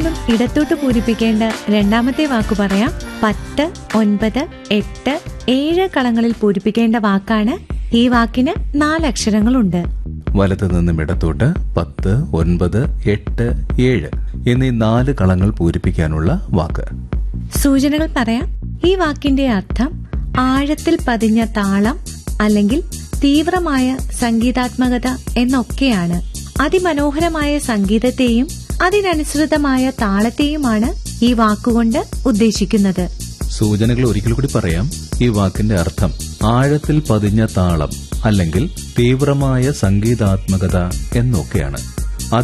നിന്നും ഇടത്തോട്ട് പൂരിപ്പിക്കേണ്ട രണ്ടാമത്തെ വാക്ക് പറയാം പത്ത് ഒൻപത് എട്ട് ഏഴ് കളങ്ങളിൽ പൂരിപ്പിക്കേണ്ട വാക്കാണ് ഈ വാക്കിന് നാലക്ഷരങ്ങളുണ്ട് വലത്ത് നിന്നും ഇടത്തോട്ട് പത്ത് ഒൻപത് എട്ട് ഏഴ് എന്നീ നാല് കളങ്ങൾ പൂരിപ്പിക്കാനുള്ള വാക്ക് സൂചനകൾ പറയാം ഈ വാക്കിന്റെ അർത്ഥം ആഴത്തിൽ പതിഞ്ഞ താളം അല്ലെങ്കിൽ തീവ്രമായ സംഗീതാത്മകത എന്നൊക്കെയാണ് അതിമനോഹരമായ സംഗീതത്തെയും അതിനനുസൃതമായ താളത്തെയുമാണ് ഈ വാക്കുകൊണ്ട് ഉദ്ദേശിക്കുന്നത് സൂചനകൾ ഒരിക്കൽ കൂടി പറയാം ഈ വാക്കിന്റെ അർത്ഥം ആഴത്തിൽ പതിഞ്ഞ താളം അല്ലെങ്കിൽ തീവ്രമായ സംഗീതാത്മകത എന്നൊക്കെയാണ്